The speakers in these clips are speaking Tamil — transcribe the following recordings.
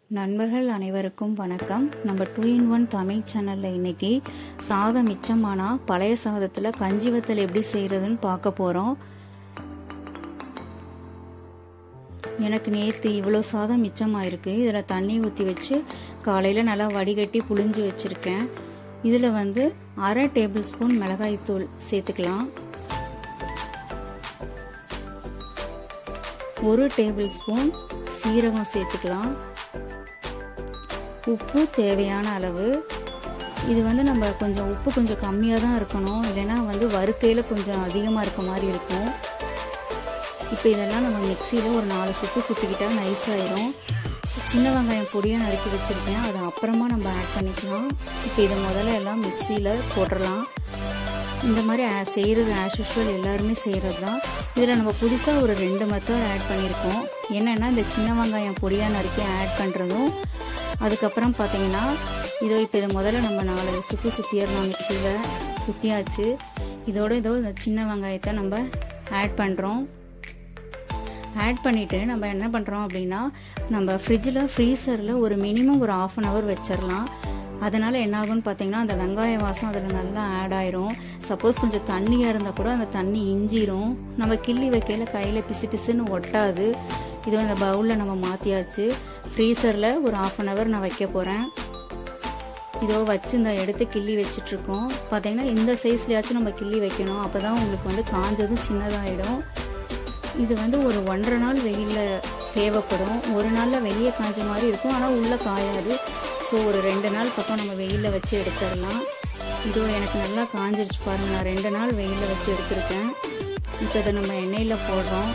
நண்பர்கள் அனைவருக்கும் வணக்கம் நம்ம டூ இன் ஒன் தமிழ் சேனலில் இன்னைக்கு சாதம் மிச்சமானா பழைய சாதத்தில் கஞ்சி வத்தல் எப்படி செய்கிறதுன்னு பார்க்க போகிறோம் எனக்கு நேற்று இவ்வளோ சாதம் மிச்சமாயிருக்கு இதில் தண்ணி ஊற்றி வச்சு காலையில் நல்லா வடிகட்டி புழிஞ்சு வச்சுருக்கேன் இதில் வந்து அரை டேபிள் ஸ்பூன் மிளகாய்த்தூள் சேர்த்துக்கலாம் ஒரு டேபிள் ஸ்பூன் சீரகம் சேர்த்துக்கலாம் உப்பு தேவையான அளவு இது வந்து நம்ம கொஞ்சம் உப்பு கொஞ்சம் கம்மியாக தான் இருக்கணும் இல்லைன்னா வந்து வறுக்கையில் கொஞ்சம் அதிகமாக இருக்க மாதிரி இருக்கும் இப்போ இதெல்லாம் நம்ம மிக்சியில் ஒரு நாலு சுற்று சுற்றிக்கிட்டால் நைஸ் ஆயிரும் சின்ன வெங்காயம் பொடியாக நறுக்கி வச்சுருக்கேன் அதை அப்புறமா நம்ம ஆட் பண்ணிக்கலாம் இப்போ இதை முதல்ல எல்லாம் மிக்சியில் போட்டுடலாம் இந்த மாதிரி செய்கிறது ஆஸ் யூஷுவல் எல்லாருமே செய்கிறது தான் இதில் நம்ம புதுசாக ஒரு ரெண்டு மெத்தட் ஆட் பண்ணியிருக்கோம் என்னென்னா இந்த சின்ன வெங்காயம் பொடியாக நறுக்கி ஆட் பண்ணுறதும் அதுக்கப்புறம் பார்த்தீங்கன்னா இதோ இப்போ இதை முதல்ல நம்ம நாலு சுற்றி சுற்றிடலாம் மிக்சியில் சுற்றியாச்சு இதோட இதோ இந்த சின்ன வெங்காயத்தை நம்ம ஆட் பண்ணுறோம் ஆட் பண்ணிவிட்டு நம்ம என்ன பண்ணுறோம் அப்படின்னா நம்ம ஃப்ரிட்ஜில் ஃப்ரீசரில் ஒரு மினிமம் ஒரு ஆஃப் அன் ஹவர் வச்சிடலாம் அதனால் என்ன ஆகும்னு பார்த்தீங்கன்னா அந்த வெங்காய வாசம் அதில் நல்லா ஆட் ஆயிரும் சப்போஸ் கொஞ்சம் தண்ணியாக இருந்தால் கூட அந்த தண்ணி இஞ்சிரும் நம்ம கிள்ளி வைக்கையில் கையில் பிசு பிசுன்னு ஒட்டாது இதோ இந்த பவுலில் நம்ம மாற்றியாச்சு ஃப்ரீசரில் ஒரு ஆஃப் அன் ஹவர் நான் வைக்க போகிறேன் இதோ வச்சு இந்த எடுத்து கிள்ளி வச்சிட்ருக்கோம் பார்த்தீங்கன்னா இந்த சைஸ்லையாச்சும் நம்ம கிள்ளி வைக்கணும் அப்போ தான் உங்களுக்கு வந்து காஞ்சதும் சின்னதாகிடும் இது வந்து ஒரு ஒன்றரை நாள் வெயிலில் தேவைப்படும் ஒரு நாளில் வெளியே காஞ்ச மாதிரி இருக்கும் ஆனால் உள்ளே காயாது ஸோ ஒரு ரெண்டு நாள் பக்கம் நம்ம வெயிலில் வச்சு எடுத்துடலாம் இதோ எனக்கு நல்லா காஞ்சிருச்சு பாருங்கள் நான் ரெண்டு நாள் வெயிலில் வச்சு எடுத்திருக்கேன் இப்போ இதை நம்ம எண்ணெயில் போடுறோம்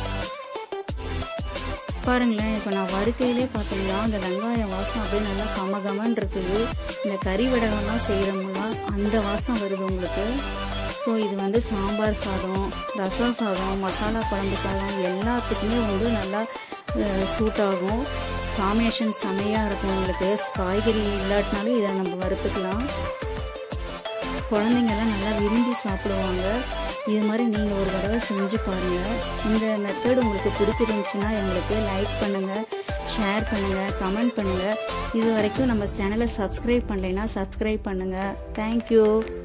பாருங்களேன் இப்போ நான் வறுக்கையிலே பார்த்தீங்கன்னா அந்த வெங்காய வாசம் அப்படியே நல்லா கமகமன் இருக்குது இந்த கறி வடகம்லாம் செய்கிறவங்களாம் அந்த வாசம் வருது உங்களுக்கு ஸோ இது வந்து சாம்பார் சாதம் ரசம் சாதம் மசாலா குழம்பு சாதம் எல்லாத்துக்குமே வந்து நல்லா சூட் ஆகும் காம்பினேஷன் செமையாக இருக்கும் உங்களுக்கு காய்கறி இல்லாட்டினாலும் இதை நம்ம வறுத்துக்கலாம் குழந்தைங்கெல்லாம் நல்லா விரும்பி சாப்பிடுவாங்க இது மாதிரி நீங்கள் ஒரு தடவை செஞ்சு பாருங்கள் இந்த மெத்தட் உங்களுக்கு பிடிச்சிருந்துச்சுன்னா எங்களுக்கு லைக் பண்ணுங்கள் ஷேர் பண்ணுங்கள் கமெண்ட் பண்ணுங்கள் இது வரைக்கும் நம்ம சேனலை சப்ஸ்கிரைப் பண்ணலைன்னா சப்ஸ்கிரைப் பண்ணுங்கள் தேங்க்யூ